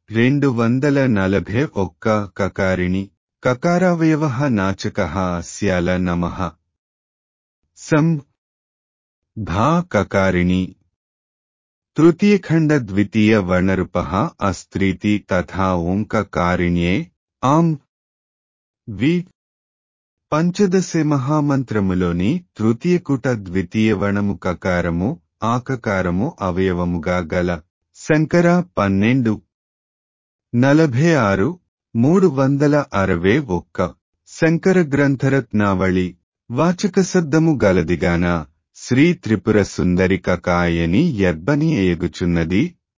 రెండు వందల నలభై ఒక్క కకారిణి కకారావయవ నాచక అస్యాల నమ సం ధా కకారిణి తృతీయఖండ ద్వితీయ వర్ణరూప అస్త్రీతి తథా ఓంకారిణ్యే ఆం వి పంచదశ మహామంత్రములోని తృతీయకుట ద్వితీయ వణము కకారము ఆకకారము అవయవముగా గల శంకర పన్నెండు నలభై ఆరు మూడు వందల అరవై ఒక్క శంకర గ్రంథరత్నావళి వాచక శబ్దము గలదిగాన శ్రీ త్రిపుర సుందరి కకాయని యర్బని ఎగుచున్నది